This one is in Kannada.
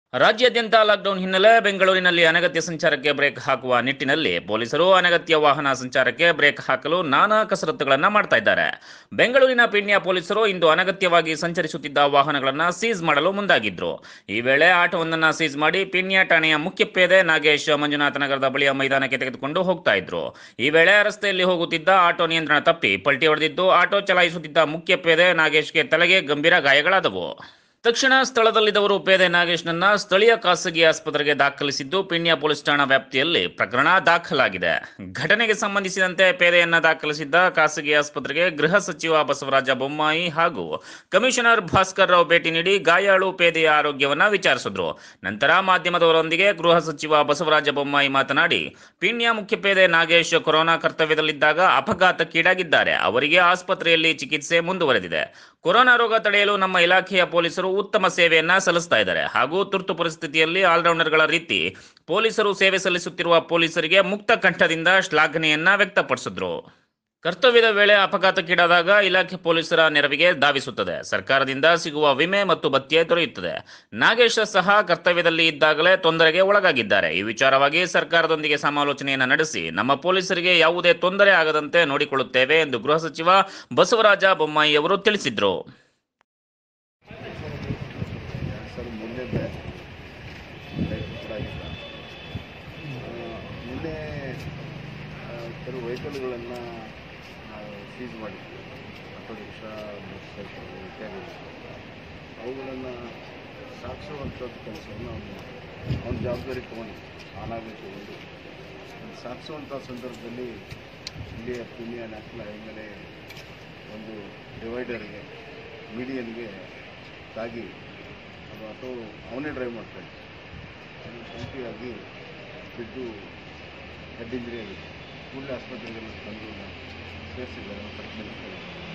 ರಾಜ್ಯಾದ್ಯಂತ ಲಾಕ್ಡೌನ್ ಹಿನ್ನೆಲೆ ಬೆಂಗಳೂರಿನಲ್ಲಿ ಅನಗತ್ಯ ಸಂಚಾರಕ್ಕೆ ಬ್ರೇಕ್ ಹಾಕುವ ನಿಟ್ಟಿನಲ್ಲಿ ಪೊಲೀಸರು ಅನಗತ್ಯ ವಾಹನ ಸಂಚಾರಕ್ಕೆ ಬ್ರೇಕ್ ಹಾಕಲು ನಾನಾ ಕಸರತ್ತುಗಳನ್ನ ಮಾಡ್ತಾ ಇದ್ದಾರೆ ಬೆಂಗಳೂರಿನ ಪಿಣ್ಯ ಪೊಲೀಸರು ಇಂದು ಅನಗತ್ಯವಾಗಿ ಸಂಚರಿಸುತ್ತಿದ್ದ ವಾಹನಗಳನ್ನು ಸೀಸ್ ಮಾಡಲು ಮುಂದಾಗಿದ್ರು ಈ ವೇಳೆ ಆಟೋವೊಂದನ್ನು ಸೀಸ್ ಮಾಡಿ ಪಿಣ್ಯ ಠಾಣೆಯ ಮುಖ್ಯಪೇದೆ ನಾಗೇಶ್ ಮಂಜುನಾಥ ನಗರದ ಬಳಿಯ ಮೈದಾನಕ್ಕೆ ತೆಗೆದುಕೊಂಡು ಹೋಗ್ತಾ ಇದ್ರು ಈ ವೇಳೆ ರಸ್ತೆಯಲ್ಲಿ ಹೋಗುತ್ತಿದ್ದ ಆಟೋ ನಿಯಂತ್ರಣ ತಪ್ಪಿ ಪಲ್ಟಿ ಹೊಡೆದಿದ್ದು ಆಟೋ ಚಲಾಯಿಸುತ್ತಿದ್ದ ಮುಖ್ಯಪೇದೆ ನಾಗೇಶ್ಗೆ ತಲೆಗೆ ಗಂಭೀರ ಗಾಯಗಳಾದವು ತಕ್ಷಣ ಸ್ಥಳದಲ್ಲಿದ್ದವರು ಪೇದೆ ನಾಗೇಶ್ನನ್ನ ಸ್ಥಳೀಯ ಖಾಸಗಿ ಆಸ್ಪತ್ರೆಗೆ ದಾಖಲಿಸಿದ್ದು ಪಿಣ್ಯ ಪೊಲೀಸ್ ಠಾಣಾ ವ್ಯಾಪ್ತಿಯಲ್ಲಿ ಪ್ರಕರಣ ದಾಖಲಾಗಿದೆ ಘಟನೆಗೆ ಸಂಬಂಧಿಸಿದಂತೆ ಪೇದೆಯನ್ನ ದಾಖಲಿಸಿದ್ದ ಖಾಸಗಿ ಆಸ್ಪತ್ರೆಗೆ ಗೃಹ ಸಚಿವ ಬಸವರಾಜ ಬೊಮ್ಮಾಯಿ ಹಾಗೂ ಕಮಿಷನರ್ ಭಾಸ್ಕರ್ ರಾವ್ ಭೇಟಿ ನೀಡಿ ಗಾಯಾಳು ಪೇದೆಯ ಆರೋಗ್ಯವನ್ನ ವಿಚಾರಿಸಿದ್ರು ನಂತರ ಮಾಧ್ಯಮದವರೊಂದಿಗೆ ಗೃಹ ಸಚಿವ ಬಸವರಾಜ ಬೊಮ್ಮಾಯಿ ಮಾತನಾಡಿ ಪಿಣ್ಯ ಮುಖ್ಯಪೇದೆ ನಾಗೇಶ್ ಕೊರೋನಾ ಕರ್ತವ್ಯದಲ್ಲಿದ್ದಾಗ ಅಪಘಾತಕ್ಕೀಡಾಗಿದ್ದಾರೆ ಅವರಿಗೆ ಆಸ್ಪತ್ರೆಯಲ್ಲಿ ಚಿಕಿತ್ಸೆ ಮುಂದುವರೆದಿದೆ ಕೊರೋನಾ ರೋಗ ತಡೆಯಲು ನಮ್ಮ ಇಲಾಖೆಯ ಪೊಲೀಸರು ಉತ್ತಮ ಸೇವೆಯನ್ನ ಸಲ್ಲಿಸ್ತಾ ಇದ್ದಾರೆ ಹಾಗೂ ತುರ್ತು ಪರಿಸ್ಥಿತಿಯಲ್ಲಿ ಆಲ್ರೌಂಡರ್ಗಳ ರೀತಿ ಪೊಲೀಸರು ಸೇವೆ ಸಲ್ಲಿಸುತ್ತಿರುವ ಪೊಲೀಸರಿಗೆ ಮುಕ್ತ ಕಂಠದಿಂದ ಶ್ಲಾಘನೆಯನ್ನ ವ್ಯಕ್ತಪಡಿಸಿದ್ರು ಕರ್ತವ್ಯದ ವೇಳೆ ಅಪಘಾತಕ್ಕೀಡಾದಾಗ ಇಲಾಖೆ ಪೊಲೀಸರ ನೆರವಿಗೆ ಧಾವಿಸುತ್ತದೆ ಸರ್ಕಾರದಿಂದ ಸಿಗುವ ವಿಮೆ ಮತ್ತು ಭತ್ಯೆ ದೊರೆಯುತ್ತದೆ ನಾಗೇಶ ಸಹ ಕರ್ತವ್ಯದಲ್ಲಿ ಇದ್ದಾಗಲೇ ತೊಂದರೆಗೆ ಒಳಗಾಗಿದ್ದಾರೆ ಈ ವಿಚಾರವಾಗಿ ಸರ್ಕಾರದೊಂದಿಗೆ ಸಮಾಲೋಚನೆಯನ್ನು ನಡೆಸಿ ನಮ್ಮ ಪೊಲೀಸರಿಗೆ ಯಾವುದೇ ತೊಂದರೆ ಆಗದಂತೆ ನೋಡಿಕೊಳ್ಳುತ್ತೇವೆ ಎಂದು ಗೃಹ ಸಚಿವ ಬಸವರಾಜ ಬೊಮ್ಮಾಯಿ ಅವರು ತಿಳಿಸಿದರು ಸರ್ ಮೊನ್ನೆ ಬೆ- ಲೈಟ್ ಕೂಡ ಆಗಿಲ್ಲ ಆ, ನಿನ್ನೆ ಆ, ಕೆಲವು ವೆಹಿಕಲ್ಗಳನ್ನು ನಾವು ಸೀಸ್ ಮಾಡಿದ್ವಿ ಆಟೋ ರಿಕ್ಷಾ ಮೋಟರ್ ಸೈಕಲ್ ಇತ್ಯಾದಿ ಅವುಗಳನ್ನು ಸಾಗಿಸುವಂಥದ್ದು ಕೆಲಸವನ್ನು ಅವನು ಅವನ ಜವಾಬ್ದಾರಿ ತೊಗೊಂಡು ಆನಾಗಿ ತಗೊಂಡು ಅದ್ ಸಾಗಿಸುವಂಥ ಸಂದರ್ಭದಲ್ಲಿ ಇಲ್ಲಿಯ ಪುಣ್ಯ ನ್ಯಾಷನಲ್ ಹೈ ಮೇಲೆ ಒಂದು ಡಿವೈಡರ್ಗೆ ಮೀಡಿಯನ್ಗೆ ತಾಗಿ ಅದು ಆಟೋ ಅವನೇ ಡ್ರೈವ್ ಮಾಡ್ತಾ ಇದ್ದ ಅದು ಸಂಖ್ಯೆಯಾಗಿ ಬಿದ್ದು ಹೆಡ್ ಇಂಜರಿ ಆಗಿದೆ ಕೂಡಲೇ ಆಸ್ಪತ್ರೆಗೆ ತಂದು ಸೇರಿಸಿದ್ದಾರೆ ಪಟ್ಟಣ